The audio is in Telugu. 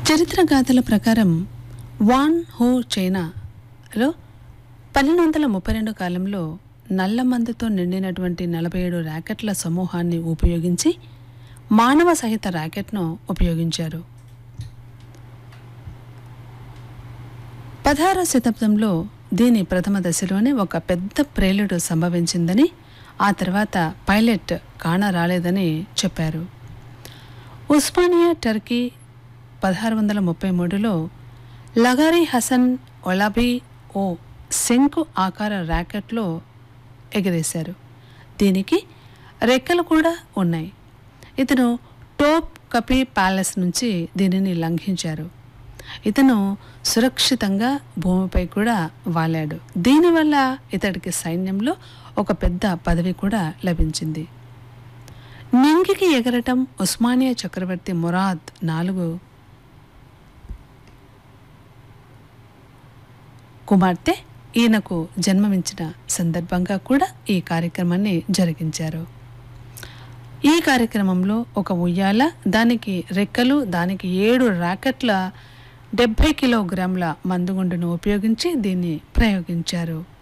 చరిత్ర గాథల ప్రకారం వాన్ హో చైనాలో పన్నెండు వందల ముప్పై రెండు కాలంలో నల్ల మందుతో నిండినటువంటి నలభై ఏడు ర్యాకెట్ల సమూహాన్ని ఉపయోగించి మానవ సహిత ర్యాకెట్ను ఉపయోగించారు పదహారవ శతాబ్దంలో దీని ప్రథమ దశలోనే ఒక పెద్ద ప్రేలుడు సంభవించిందని ఆ తర్వాత పైలట్ కానరాలేదని చెప్పారు ఉస్మానియా టర్కీ పదహారు వందల ముప్పై మూడులో లగారీ హసన్ ఒలాబీ ఓ శంకు ఆకార ర్యాకెట్లో ఎగరేశారు దీనికి రెక్కలు కూడా ఉన్నాయి ఇతను టోప్ కపీ ప్యాలెస్ నుంచి దీనిని లంఘించారు ఇతను సురక్షితంగా భూమిపై కూడా వాలాడు దీనివల్ల ఇతడికి సైన్యంలో ఒక పెద్ద పదవి కూడా లభించింది నింగికి ఎగరటం ఉస్మానియా చక్రవర్తి మురాద్ నాలుగు కుమార్తె ఈయనకు జన్మమించిన సందర్భంగా కూడా ఈ కార్యక్రమాన్ని జరిగించారు ఈ కార్యక్రమంలో ఒక ఉయ్యాల దానికి రెక్కలు దానికి ఏడు ర్యాకెట్ల డెబ్భై కిలోగ్రాముల మందుగుండును ఉపయోగించి దీన్ని ప్రయోగించారు